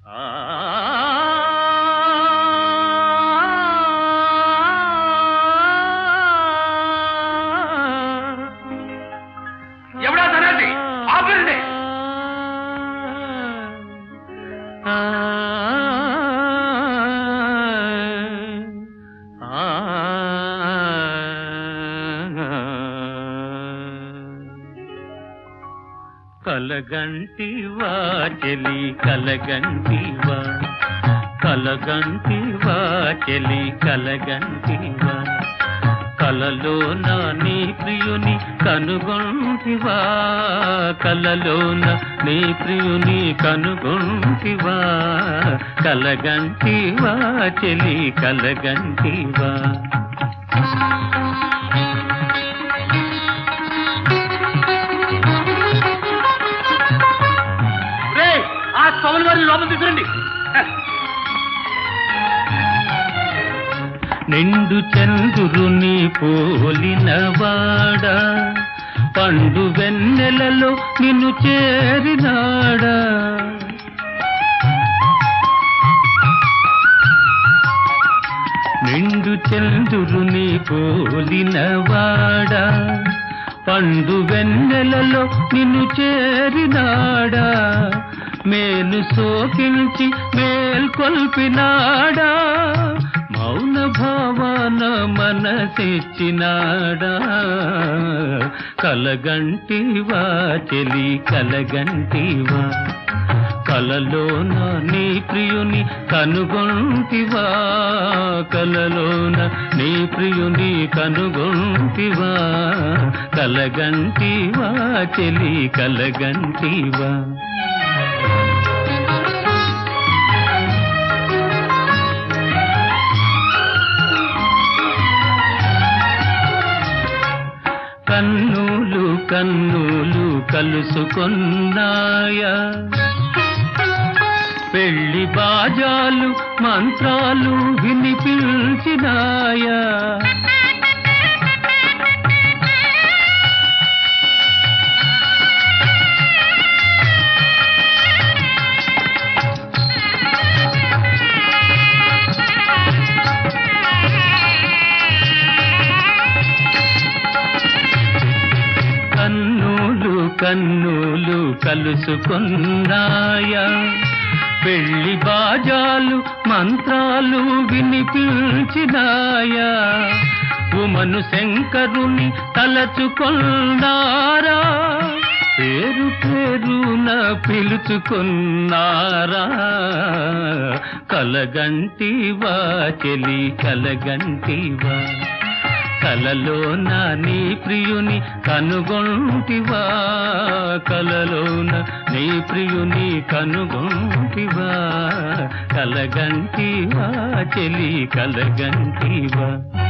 ఎవడా తనండి ఆపండి కలగంటివా చెలి కలగంటివా కలగంటివా చెలి కలగంటివా కలలోన నీ ప్రియుని కనుగొంటివా కలలోన నీ ప్రియుని కనుగొంటివా కలగంటివా చెలి కలగంటివా రే ఆ స్వాముల వారిని లోపల తీసుకురండి నిండు చంద్రుని పోలినవాడా పండు వెన్నెలలో నిన్ను చేరినాడా నిండు చంద్రుని పోలినవాడా పండు వెన్నెలలో నిన్ను చేరినాడా మేలు సోకించి మేల్కొల్పినాడా మౌన భావన మనసిచ్చినాడా కలగంటివా చెలి కలగంటివా కలలోన నీ ప్రియుని కనుగొంటివా కలలోన నీ ప్రియుని కనుగొంటివా కలగంటివా చెలి కలగంటివా కన్నులు కన్నులు కలుసుకున్నాయా పెళ్లి బాజాలు మంత్రాలు వినిపించినాయా కన్నులు కన్నులు కలుసుకున్నాయా పెళ్లి బాజాలు మంత్రాలు వినిపించినాయా ఉమను శంకరుని తలచుకున్నారా పేరు పేరున పిలుచుకున్నారా కలగంటివా చెలి కలగంటివా కలలోన నీ ప్రియుని కనుగొంటివా కలలోన నీ ప్రియుని కనుగొంటివా కలగంటివా చెలి కలగంటివా